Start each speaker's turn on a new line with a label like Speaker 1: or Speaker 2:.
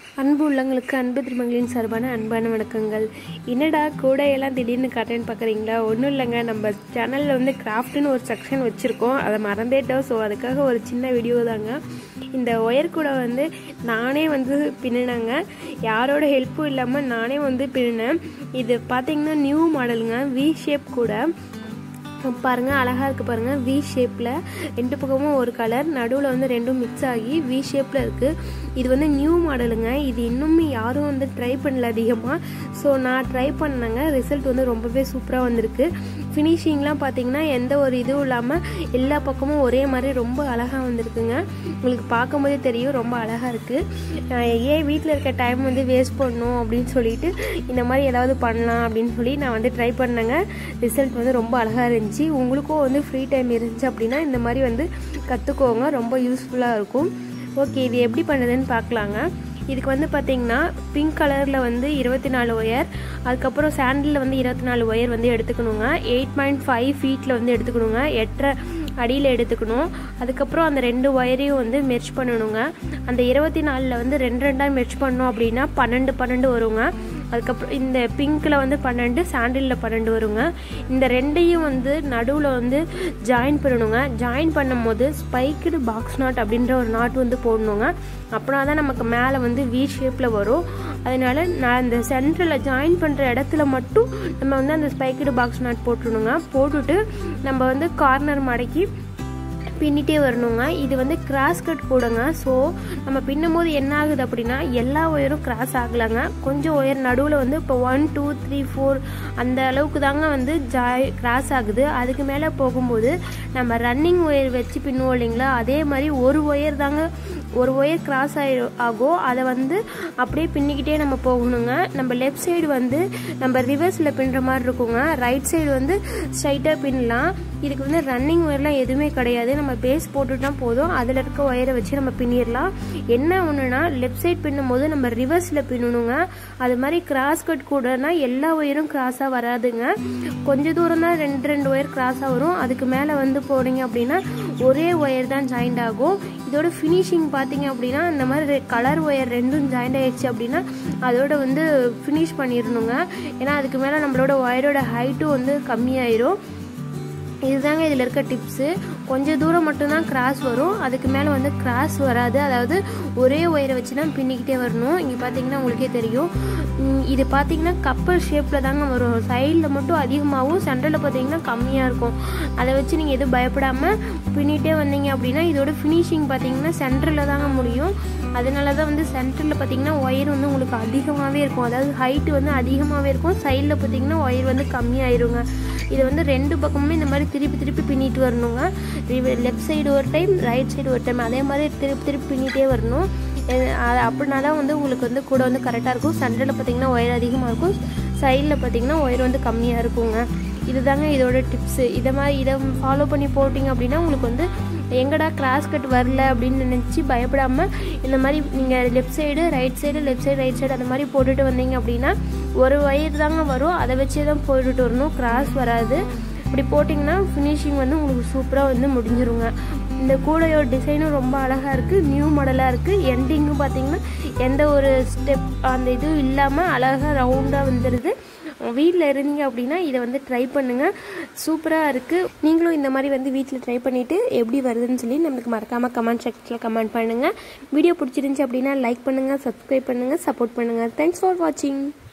Speaker 1: அன்பு உள்ளங்களுக்கு அன்பு திருமங்களின் சார்பான அன்பான வணக்கங்கள் என்னடா கூடையெல்லாம் திடீர்னு காட்டேன்னு பார்க்குறீங்களா ஒன்றும் இல்லைங்க நம்ம சேனலில் வந்து கிராஃப்ட்னு ஒரு செக்ஷன் வச்சுருக்கோம் அதை மறந்தேட்டோம் ஸோ அதுக்காக ஒரு சின்ன வீடியோ தாங்க இந்த ஒயர் கூடை வந்து நானே வந்து பின்னினேங்க யாரோட ஹெல்ப்பும் இல்லாமல் நானே வந்து பின்னினேன் இது பார்த்தீங்கன்னா நியூ மாடலுங்க வி ஷேப் கூட பாருங்கள் அழகாக இருக்குது பாருங்கள் வி ஷேப்பில் ரெண்டு பக்கமும் ஒரு கலர் நடுவில் வந்து ரெண்டும் மிக்ஸ் ஆகி வி ஷேப்பில் இருக்குது இது வந்து நியூ மாடலுங்க இது இன்னுமே யாரும் வந்து ட்ரை பண்ணல அதிகமாக ஸோ நான் ட்ரை பண்ணேங்க ரிசல்ட் வந்து ரொம்பவே சூப்பராக வந்திருக்கு ஃபினிஷிங்லாம் பார்த்தீங்கன்னா எந்த ஒரு இதுவும் இல்லாமல் எல்லா பக்கமும் ஒரே மாதிரி ரொம்ப அழகாக வந்திருக்குங்க உங்களுக்கு பார்க்கும்போதே தெரியும் ரொம்ப அழகாக இருக்குது ஏன் வீட்டில் இருக்க டைம் வந்து வேஸ்ட் பண்ணணும் அப்படின்னு சொல்லிட்டு இந்த மாதிரி ஏதாவது பண்ணலாம் அப்படின்னு சொல்லி நான் வந்து ட்ரை பண்ணேங்க ரிசல்ட் வந்து ரொம்ப அழகாக இருந்துச்சு உங்களுக்கும் வந்து ஃப்ரீ டைம் இருந்துச்சு அப்படின்னா இந்த மாதிரி வந்து கற்றுக்கோங்க ரொம்ப யூஸ்ஃபுல்லாக இருக்கும் ஓகே இது எப்படி பண்ணுறதுன்னு பார்க்கலாங்க இதுக்கு வந்து பார்த்தீங்கன்னா பிங்க் கலரில் வந்து இருபத்தி நாலு ஒயர் அதுக்கப்புறம் சாண்டிலில் வந்து இருபத்தி நாலு ஒயர் வந்து எடுத்துக்கணுங்க எயிட் பாயிண்ட் ஃபைவ் ஃபீட்டில் வந்து எடுத்துக்கணுங்க எட்டரை அடியில் எடுத்துக்கணும் அதுக்கப்புறம் அந்த ரெண்டு ஒயரையும் வந்து மெர்ச் பண்ணணுங்க அந்த இருபத்தி நாலில் வந்து ரெண்டு ரெண்டாக மெர்ச் பண்ணோம் அப்படின்னா பன்னெண்டு பன்னெண்டு வருங்க அதுக்கப்புறம் இந்த பிங்க்கில் வந்து பன்னெண்டு சாண்டிலில் பன்னெண்டு வருங்க இந்த ரெண்டையும் வந்து நடுவில் வந்து ஜாயின் பண்ணணுங்க ஜாயின் பண்ணும்போது ஸ்பைக்குடு பாக்ஸ் நாட் அப்படின்ற ஒரு நாட் வந்து போடணுங்க அப்படின்னா தான் நமக்கு மேலே வந்து வி ஷேப்பில் வரும் அதனால நான் இந்த சென்டரில் ஜாயின் பண்ணுற இடத்துல மட்டும் நம்ம வந்து அந்த ஸ்பைக்குடு பாக்ஸ் நாட் போட்டுடணுங்க போட்டுட்டு நம்ம வந்து கார்னர் மடக்கி பின்னிட்டே வரணுங்க இது வந்து கிராஸ் கட் கூடங்க ஸோ நம்ம பின்னும் போது என்ன ஆகுது அப்படின்னா எல்லா ஒயரும் கிராஸ் ஆகலைங்க கொஞ்சம் ஒயர் நடுவில் வந்து இப்போ ஒன் டூ த்ரீ ஃபோர் அந்த அளவுக்கு தாங்க வந்து ஜாய் கிராஸ் ஆகுது அதுக்கு மேலே போகும்போது நம்ம ரன்னிங் ஒயர் வச்சு பின்னுவோம் இல்லைங்களா அதே மாதிரி ஒரு ஒயர் தாங்க ஒரு ஒயர் கிராஸ் ஆகி ஆகும் அதை வந்து அப்படியே பின்னிக்கிட்டே நம்ம போகணுங்க நம்ம லெஃப்ட் சைடு வந்து நம்ம ரிவர்ஸில் பின்னுற மாதிரி இருக்குங்க ரைட் சைடு வந்து ஸ்ட்ரைட்டாக பின்னலாம் இதுக்கு வந்து ரன்னிங் ஒயர்லாம் எதுவுமே கிடையாது நம்ம பேஸ் போட்டுட்டா போதும் அதில் இருக்க ஒயரை வச்சு நம்ம பின்னிடலாம் என்ன ஒன்றுனா லெஃப்ட் சைட் பின்னும் போது நம்ம ரிவர்ஸில் பின்னணுங்க அது மாதிரி கிராஸ் கட் கூடனா எல்லா ஒயரும் கிராஸாக வராதுங்க கொஞ்சம் தூரம் தான் ரெண்டு ரெண்டு ஒயர் கிராஸாக வரும் அதுக்கு மேலே வந்து போனீங்க அப்படின்னா ஒரே ஒயர் தான் ஜாயிண்ட் ஆகும் இதோட ஃபினிஷிங் பார்த்தீங்க அப்படின்னா இந்த மாதிரி கலர் ஒயர் ரெண்டும் ஜாயிண்ட் ஆயிடுச்சு அப்படின்னா அதோட வந்து ஃபினிஷ் பண்ணிடணுங்க ஏன்னா அதுக்கு மேலே நம்மளோட ஒயரோட ஹைட்டும் வந்து கம்மியாயிரும் இதுதாங்க இதில் இருக்க டிப்ஸு கொஞ்சம் தூரம் மட்டும்தான் கிராஸ் வரும் அதுக்கு மேலே வந்து கிராஸ் வராது அதாவது ஒரே ஒயரை வச்சு தான் பின்னிக்கிட்டே வரணும் இங்கே பார்த்தீங்கன்னா உங்களுக்கே தெரியும் இது பார்த்தீங்கன்னா கப்பல் ஷேப்பில் தாங்க வரும் சைடில் மட்டும் அதிகமாகவும் சென்டரில் பார்த்தீங்கன்னா கம்மியாக இருக்கும் அதை வச்சு நீங்கள் எதுவும் பயப்படாமல் பின்னிட்டே வந்தீங்க அப்படின்னா இதோட ஃபினிஷிங் பார்த்தீங்கன்னா சென்டரில் தாங்க முடியும் அதனால தான் வந்து சென்டரில் பார்த்தீங்கன்னா ஒயர் வந்து உங்களுக்கு அதிகமாகவே இருக்கும் அதாவது ஹைட்டு வந்து அதிகமாகவே இருக்கும் சைடில் பார்த்தீங்கன்னா ஒயர் வந்து கம்மியாயிருங்க இதை வந்து ரெண்டு பக்கமுமே இந்த மாதிரி திருப்பி திருப்பி பின்னிட்டு வரணுங்க லெஃப்ட் சைடு ஒரு டைம் ரைட் சைடு ஒரு டைம் அதே மாதிரி திருப்பி திருப்பி பின்னிட்டே வரணும் அப்படின்னா தான் வந்து உங்களுக்கு வந்து கூட வந்து கரெக்டாக இருக்கும் சென்டரில் பார்த்தீங்கன்னா ஒயர் அதிகமாக இருக்கும் சைடில் பார்த்தீங்கன்னா ஒயர் வந்து கம்மியாக இருக்குங்க இதுதாங்க இதோட டிப்ஸு இதை மாதிரி இதை ஃபாலோ பண்ணி போட்டிங்க அப்படின்னா உங்களுக்கு வந்து எங்கடா கிராஸ் கட் வரல அப்படின்னு நினச்சி பயப்படாமல் இந்த மாதிரி நீங்கள் left side right side left side right side அந்த மாதிரி போட்டுட்டு வந்தீங்க அப்படின்னா ஒரு ஒயர் தாங்க வரும் அதை வச்சே தான் போட்டுட்டு வரணும் கிராஸ் வராது இப்படி போட்டிங்கன்னா ஃபினிஷிங் வந்து உங்களுக்கு சூப்பராக வந்து முடிஞ்சிருங்க இந்த கூடையோட டிசைனும் ரொம்ப அழகாக இருக்குது நியூ மாடலாக இருக்குது எண்டிங்கும் பார்த்தீங்கன்னா எந்த ஒரு ஸ்டெப் அந்த இதுவும் இல்லாமல் அழகாக ரவுண்டாக வந்துடுது வீட்டில் இருந்தீங்க அப்படின்னா இதை வந்து ட்ரை பண்ணுங்கள் சூப்பராக இருக்குது நீங்களும் இந்த மாதிரி வந்து வீட்டில் ட்ரை பண்ணிவிட்டு எப்படி வருதுன்னு சொல்லி நம்மளுக்கு மறக்காமல் கமெண்ட் செக்ஷனில் கமெண்ட் பண்ணுங்கள் வீடியோ பிடிச்சிருந்துச்சி அப்படின்னா லைக் பண்ணுங்கள் சப்ஸ்கிரைப் பண்ணுங்கள் சப்போர்ட் பண்ணுங்கள் தேங்க்ஸ் ஃபார் வாட்சிங்